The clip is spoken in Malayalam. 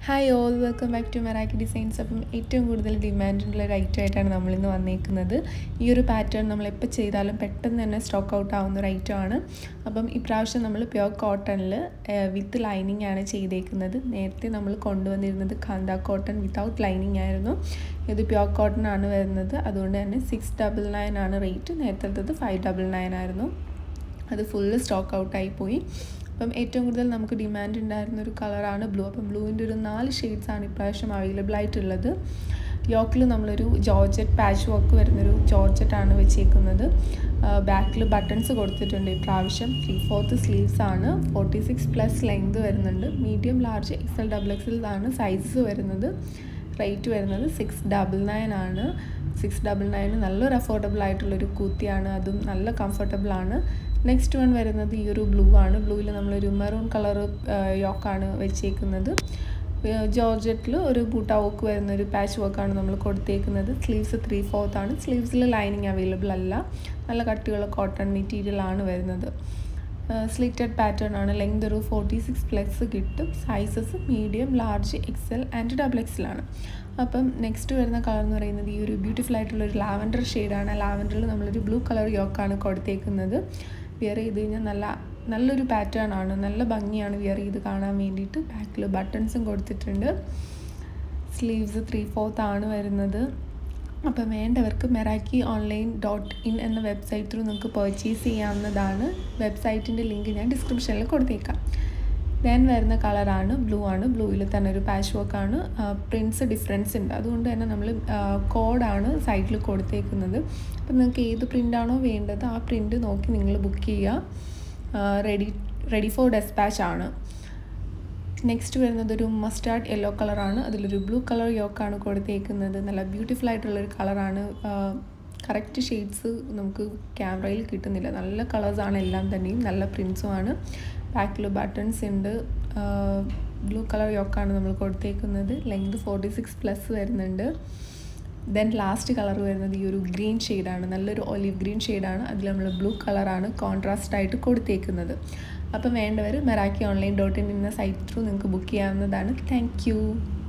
hi all welcome back to Meraki designs അപ്പം ഏറ്റവും കൂടുതൽ ഡിമാൻഡുള്ള ഒരു ഐറ്റം ആയിട്ടാണ് നമ്മളിന്ന് വന്നേക്കുന്നത് ഈ ഒരു പാറ്റേൺ നമ്മൾ എപ്പോൾ ചെയ്താലും പെട്ടെന്ന് തന്നെ സ്റ്റോക്ക് ഔട്ട് ആവുന്ന ഒരു ഐറ്റം ആണ് അപ്പം ഇപ്രാവശ്യം നമ്മൾ പ്യോർ കോട്ടണിൽ വിത്ത് ലൈനിങ് ആണ് ചെയ്തേക്കുന്നത് നേരത്തെ നമ്മൾ കൊണ്ടുവന്നിരുന്നത് കാന്ത കോട്ടൺ വിത്തൗട്ട് ലൈനിങ് ആയിരുന്നു ഇത് പ്യോർ കോട്ടൺ ആണ് വരുന്നത് അതുകൊണ്ട് തന്നെ സിക്സ് ഡബിൾ നയൻ ആണ് റേറ്റ് നേരത്തെ ഫൈവ് ഡബിൾ നയൻ ആയിരുന്നു അത് ഫുള്ള് സ്റ്റോക്ക് ഔട്ടായി പോയി അപ്പം ഏറ്റവും കൂടുതൽ നമുക്ക് ഡിമാൻഡ് ഉണ്ടായിരുന്ന ഒരു കളറാണ് ബ്ലൂ അപ്പം ബ്ലൂവിൻ്റെ ഒരു നാല് ഷെയ്ഡ്സാണ് ഇപ്രാവശ്യം അവൈലബിൾ ആയിട്ടുള്ളത് യോക്കിൽ നമ്മളൊരു ജോർജറ്റ് പാച്ച് വർക്ക് വരുന്നൊരു ജോർജറ്റാണ് വെച്ചേക്കുന്നത് ബാക്കിൽ ബട്ടൺസ് കൊടുത്തിട്ടുണ്ട് ഇപ്രാവശ്യം ത്രീ ഫോർത്ത് സ്ലീവ്സ് ആണ് ഫോർട്ടി സിക്സ് പ്ലസ് ലെങ്ത് വരുന്നുണ്ട് medium large X L double X L ആണ് സൈസ് വരുന്നത് റേറ്റ് വരുന്നത് സിക്സ് ഡബിൾ നയൻ ആണ് സിക്സ് ഡബിൾ നയൻ നല്ലൊരു അഫോർഡബിൾ ആയിട്ടുള്ളൊരു കൂത്തിയാണ് അതും നല്ല കംഫർട്ടബിൾ ആണ് നെക്സ്റ്റ് വൺ വരുന്നത് ഈ ഒരു ബ്ലൂ ആണ് ബ്ലൂവിൽ നമ്മളൊരു മെറൂൺ കളർ യോക്കാണ് വെച്ചേക്കുന്നത് ജോർജറ്റിൽ ഒരു ബൂട്ട വർക്ക് വരുന്ന ഒരു പാച്ച് വർക്കാണ് നമ്മൾ കൊടുത്തേക്കുന്നത് സ്ലീവ്സ് ത്രീ ഫോർത്ത് ആണ് സ്ലീവ്സിൽ ലൈനിങ് അവൈലബിൾ അല്ല നല്ല കട്ടിയുള്ള കോട്ടൺ മെറ്റീരിയൽ ആണ് വരുന്നത് സ്ലിറ്റഡ് പാറ്റേൺ ആണ് ലെങ്ത് ഒരു ഫോർട്ടി സിക്സ് പ്ലസ് കിട്ടും sizes medium large XL and double എക്സലാണ് അപ്പം നെക്സ്റ്റ് വരുന്ന കളർ എന്ന് പറയുന്നത് ഈ ഒരു ബ്യൂട്ടിഫുൾ ആയിട്ടുള്ള ഒരു ലാവൻഡർ ഷെയ്ഡാണ് ലാവൻഡറിൽ നമ്മളൊരു ബ്ലൂ കളർ യോക്കാണ് കൊടുത്തേക്കുന്നത് വിയർ ചെയ്ത് കഴിഞ്ഞാൽ നല്ല നല്ലൊരു പാറ്റേൺ ആണ് നല്ല ഭംഗിയാണ് വിയർ ചെയ്ത് കാണാൻ വേണ്ടിയിട്ട് ബാക്കിൽ ബട്ടൺസും കൊടുത്തിട്ടുണ്ട് സ്ലീവ്സ് ത്രീ ഫോർത്ത് ആണ് വരുന്നത് അപ്പം വേണ്ടവർക്ക് മെറാക്കി ഓൺലൈൻ ഡോട്ട് ഇൻ എന്ന വെബ്സൈറ്റ് ത്രൂ നിങ്ങൾക്ക് പർച്ചേസ് ചെയ്യാവുന്നതാണ് വെബ്സൈറ്റിൻ്റെ ലിങ്ക് ഞാൻ ഡിസ്ക്രിപ്ഷനിൽ കൊടുത്തേക്കാം ദെൻ വരുന്ന കളറാണ് ബ്ലൂ ആണ് ബ്ലൂവിൽ തന്നെ ഒരു പാച്ച് വർക്കാണ് പ്രിൻസ് ഡിഫറൻസ് ഉണ്ട് അതുകൊണ്ട് തന്നെ നമ്മൾ കോഡാണ് സൈഡിൽ കൊടുത്തേക്കുന്നത് അപ്പം നിങ്ങൾക്ക് ഏത് പ്രിൻ്റാണോ വേണ്ടത് ആ പ്രിൻ്റ് നോക്കി നിങ്ങൾ ബുക്ക് ചെയ്യുക റെഡി റെഡി ഫോർ ഡെസ്പാച്ച് ആണ് നെക്സ്റ്റ് വരുന്നത് ഒരു മസ്റ്റാർഡ് യെല്ലോ കളറാണ് അതിലൊരു ബ്ലൂ കളർ യോക്കാണ് കൊടുത്തേക്കുന്നത് നല്ല ബ്യൂട്ടിഫുൾ ആയിട്ടുള്ളൊരു കളറാണ് കറക്റ്റ് ഷെയ്ഡ്സ് നമുക്ക് ക്യാമറയിൽ കിട്ടുന്നില്ല നല്ല കളേഴ്സാണ് എല്ലാം തന്നെയും നല്ല പ്രിൻസുമാണ് ബാക്കിൽ ബട്ടൺസ് ഉണ്ട് ബ്ലൂ കളർ യോക്കാണ് നമ്മൾ കൊടുത്തേക്കുന്നത് ലെങ്ത് ഫോർട്ടി സിക്സ് പ്ലസ് വരുന്നുണ്ട് ദെൻ ലാസ്റ്റ് കളർ വരുന്നത് ഈ ഒരു ഗ്രീൻ ഷെയ്ഡാണ് നല്ലൊരു ഒലിവ് ഗ്രീൻ ഷെയ്ഡാണ് അതിൽ നമ്മൾ ബ്ലൂ കളറാണ് കോൺട്രാസ്റ്റ് ആയിട്ട് കൊടുത്തേക്കുന്നത് അപ്പം വേണ്ടവർ മെറാക്കി ഓൺലൈൻ ഡോട്ട് ഇൻ എന്ന സൈറ്റ് ത്രൂ നിങ്ങൾക്ക് ബുക്ക് ചെയ്യാവുന്നതാണ് താങ്ക്